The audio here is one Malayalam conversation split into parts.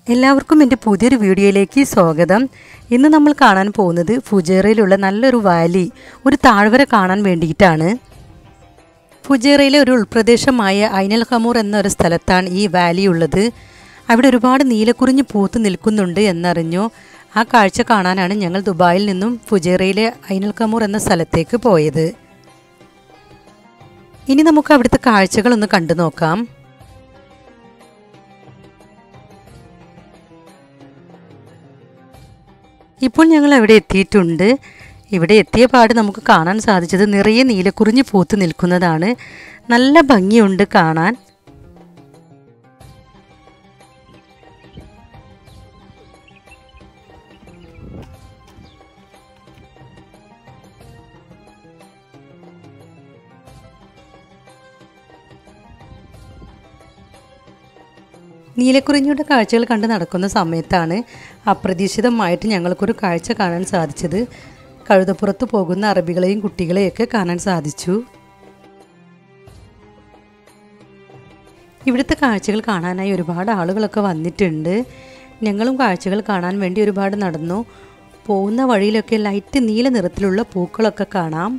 എല്ലാവർക്കും എൻ്റെ പുതിയൊരു വീഡിയോയിലേക്ക് സ്വാഗതം ഇന്ന് നമ്മൾ കാണാൻ പോകുന്നത് ഫുജേറയിലുള്ള നല്ലൊരു വാലി ഒരു താഴ്വര കാണാൻ വേണ്ടിയിട്ടാണ് ഫുജേറയിലെ ഒരു ഉൾപ്രദേശമായ ഐനൽ ഖമൂർ എന്നൊരു സ്ഥലത്താണ് ഈ വാലി ഉള്ളത് അവിടെ ഒരുപാട് നീലക്കുറിഞ്ഞ് പൂത്ത് നിൽക്കുന്നുണ്ട് എന്നറിഞ്ഞു ആ കാഴ്ച കാണാനാണ് ഞങ്ങൾ ദുബായിൽ നിന്നും ഫുജേറയിലെ ഐനൽ ഖമൂർ എന്ന സ്ഥലത്തേക്ക് പോയത് ഇനി നമുക്ക് അവിടുത്തെ കാഴ്ചകളൊന്ന് കണ്ടു നോക്കാം ഇപ്പോൾ ഞങ്ങൾ അവിടെ എത്തിയിട്ടുണ്ട് ഇവിടെ എത്തിയ പാട് നമുക്ക് കാണാൻ സാധിച്ചത് നിറയെ നീലക്കുറിഞ്ഞ് പൂത്ത് നിൽക്കുന്നതാണ് നല്ല ഭംഗിയുണ്ട് കാണാൻ നീലക്കുറിഞ്ഞിയുടെ കാഴ്ചകൾ കണ്ട് നടക്കുന്ന സമയത്താണ് അപ്രതീക്ഷിതമായിട്ട് ഞങ്ങൾക്കൊരു കാഴ്ച കാണാൻ സാധിച്ചത് കഴുതപ്പുറത്ത് പോകുന്ന അറബികളെയും കുട്ടികളെയൊക്കെ കാണാൻ സാധിച്ചു ഇവിടുത്തെ കാഴ്ചകൾ കാണാനായി ഒരുപാട് ആളുകളൊക്കെ വന്നിട്ടുണ്ട് ഞങ്ങളും കാഴ്ചകൾ കാണാൻ വേണ്ടി ഒരുപാട് നടന്നു പോകുന്ന വഴിയിലൊക്കെ ലൈറ്റ് നീല നിറത്തിലുള്ള പൂക്കളൊക്കെ കാണാം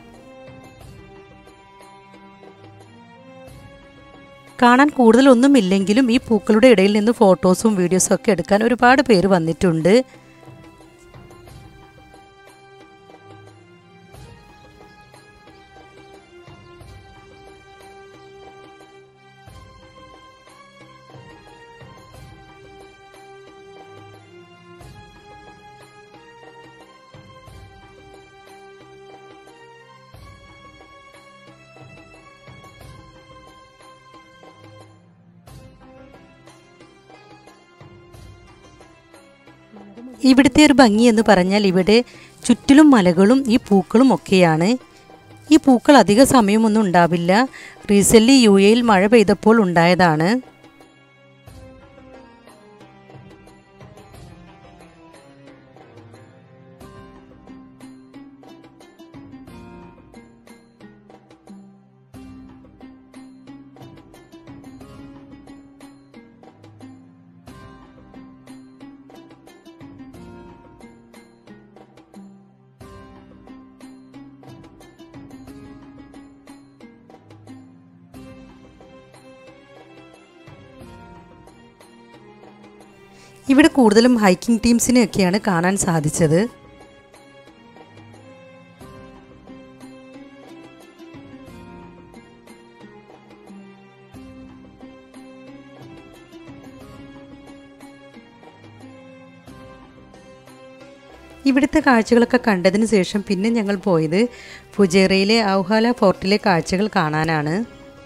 കാണാൻ കൂടുതലൊന്നുമില്ലെങ്കിലും ഈ പൂക്കളുടെ ഇടയിൽ നിന്ന് ഫോട്ടോസും വീഡിയോസും ഒക്കെ എടുക്കാൻ ഒരുപാട് പേര് വന്നിട്ടുണ്ട് ഇവിടുത്തെ ഒരു ഭംഗി എന്ന് പറഞ്ഞാൽ ഇവിടെ ചുറ്റിലും മലകളും ഈ പൂക്കളും ഒക്കെയാണ് ഈ പൂക്കൾ അധിക സമയമൊന്നും ഉണ്ടാവില്ല റീസെൻ്റ്ലി യു എയിൽ മഴ പെയ്തപ്പോൾ ഉണ്ടായതാണ് ഇവിടെ കൂടുതലും ഹൈക്കിംഗ് ടീംസിനെയൊക്കെയാണ് കാണാൻ സാധിച്ചത് ഇവിടുത്തെ കാഴ്ചകളൊക്കെ കണ്ടതിന് ശേഷം പിന്നെ ഞങ്ങൾ പോയത് ഫുജേറയിലെ ഔഹാല ഫോർട്ടിലെ കാഴ്ചകൾ കാണാനാണ്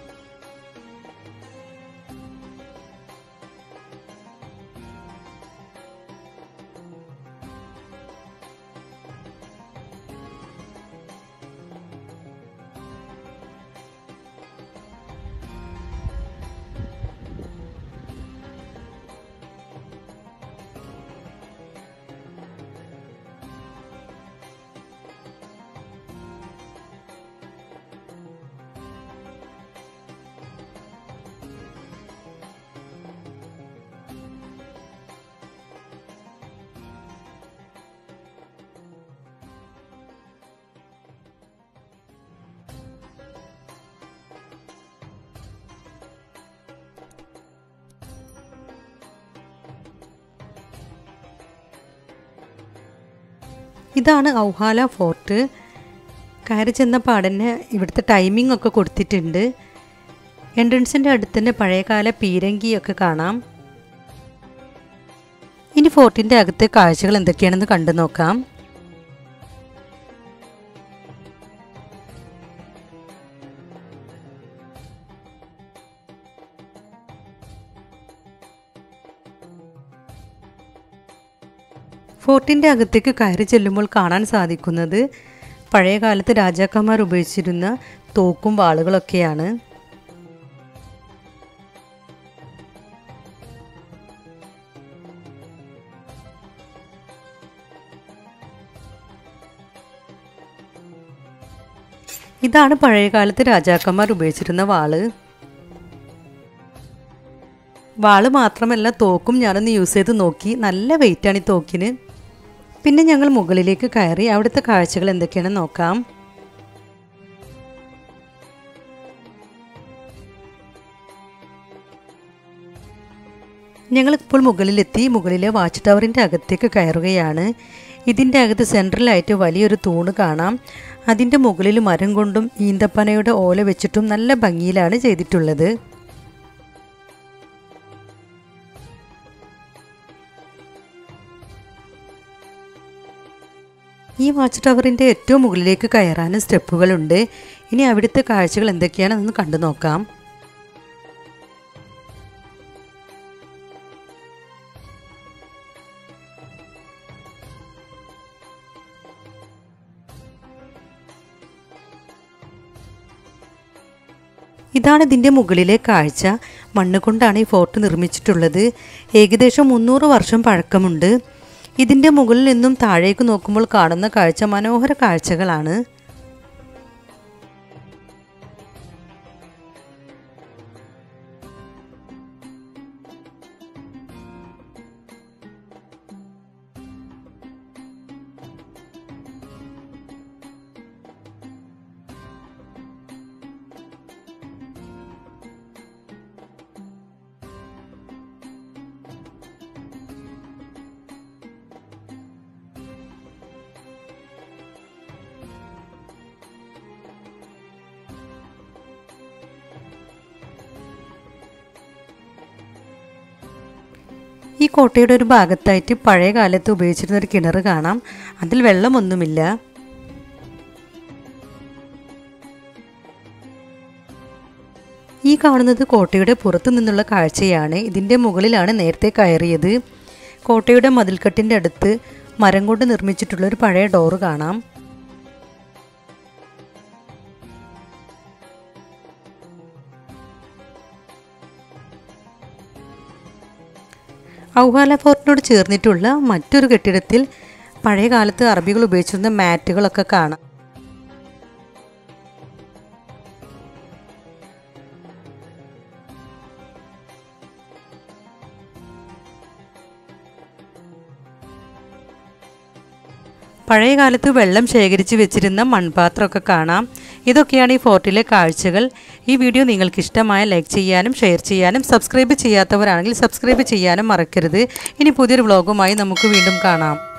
ഇതാണ് ഔഹാല ഫോർട്ട് കയറി ചെന്ന പാടന്നെ ഇവിടുത്തെ ടൈമിംഗ് ഒക്കെ കൊടുത്തിട്ടുണ്ട് എൻട്രൻസിൻ്റെ അടുത്ത് തന്നെ പഴയകാല പീരങ്കിയൊക്കെ കാണാം ഇനി ഫോർട്ടിൻ്റെ അകത്തെ കാഴ്ചകൾ എന്തൊക്കെയാണെന്ന് കണ്ടു നോക്കാം ഫോർട്ടിൻ്റെ അകത്തേക്ക് കയറി ചെല്ലുമ്പോൾ കാണാൻ സാധിക്കുന്നത് പഴയ കാലത്ത് രാജാക്കന്മാർ ഉപയോഗിച്ചിരുന്ന തോക്കും വാളുകളൊക്കെയാണ് ഇതാണ് പഴയകാലത്ത് രാജാക്കന്മാർ ഉപയോഗിച്ചിരുന്ന വാള് വാള് മാത്രമല്ല തോക്കും ഞാനൊന്ന് യൂസ് ചെയ്ത് നോക്കി നല്ല വെയിറ്റാണ് ഈ തോക്കിന് പിന്നെ ഞങ്ങൾ മുകളിലേക്ക് കയറി അവിടുത്തെ കാഴ്ചകൾ എന്തൊക്കെയാണെന്ന് നോക്കാം ഞങ്ങളിപ്പോൾ മുകളിലെത്തി മുകളിലെ വാച്ച് ടവറിൻ്റെ അകത്തേക്ക് കയറുകയാണ് ഇതിൻ്റെ അകത്ത് സെൻട്രലായിട്ട് വലിയൊരു തൂണ് കാണാം അതിൻ്റെ മുകളിൽ മരം കൊണ്ടും ഈന്തപ്പനയുടെ ഓല വെച്ചിട്ടും നല്ല ഭംഗിയിലാണ് ചെയ്തിട്ടുള്ളത് ഈ വാച്ച് ടവറിൻ്റെ ഏറ്റവും മുകളിലേക്ക് കയറാനും സ്റ്റെപ്പുകളുണ്ട് ഇനി അവിടുത്തെ കാഴ്ചകൾ എന്തൊക്കെയാണെന്ന് കണ്ടു നോക്കാം ഇതാണ് ഇതിൻ്റെ മുകളിലെ കാഴ്ച മണ്ണ് കൊണ്ടാണ് ഈ ഫോർട്ട് നിർമ്മിച്ചിട്ടുള്ളത് ഏകദേശം മുന്നൂറ് വർഷം പഴക്കമുണ്ട് ഇതിൻ്റെ മുകളിൽ നിന്നും താഴേക്ക് നോക്കുമ്പോൾ കാണുന്ന കാഴ്ച മനോഹര കാഴ്ചകളാണ് ഈ കോട്ടയുടെ ഒരു ഭാഗത്തായിട്ട് പഴയ കാലത്ത് ഉപയോഗിച്ചിരുന്ന ഒരു കിണർ കാണാം അതിൽ വെള്ളമൊന്നുമില്ല ഈ കാണുന്നത് കോട്ടയുടെ പുറത്തു നിന്നുള്ള കാഴ്ചയാണ് ഇതിൻ്റെ മുകളിലാണ് നേരത്തെ കയറിയത് കോട്ടയുടെ മതിൽക്കെട്ടിൻ്റെ അടുത്ത് മരം കൊണ്ട് നിർമ്മിച്ചിട്ടുള്ള ഒരു പഴയ ഡോറ് കാണാം ഔഹാല ഫോർട്ടിനോട് ചേർന്നിട്ടുള്ള മറ്റൊരു കെട്ടിടത്തിൽ പഴയ കാലത്ത് അറബികൾ ഉപയോഗിച്ചിരുന്ന മാറ്റുകളൊക്കെ കാണാം പഴയ കാലത്ത് വെള്ളം ശേഖരിച്ച് വെച്ചിരുന്ന മൺപാത്രമൊക്കെ കാണാം ഇതൊക്കെയാണ് ഈ ഫോർട്ടിലെ കാഴ്ചകൾ ഈ വീഡിയോ നിങ്ങൾക്ക് ഇഷ്ടമായ ലൈക്ക് ചെയ്യാനും ഷെയർ ചെയ്യാനും സബ്സ്ക്രൈബ് ചെയ്യാത്തവരാണെങ്കിൽ സബ്സ്ക്രൈബ് ചെയ്യാനും മറക്കരുത് ഇനി പുതിയൊരു വ്ളോഗുമായി നമുക്ക് വീണ്ടും കാണാം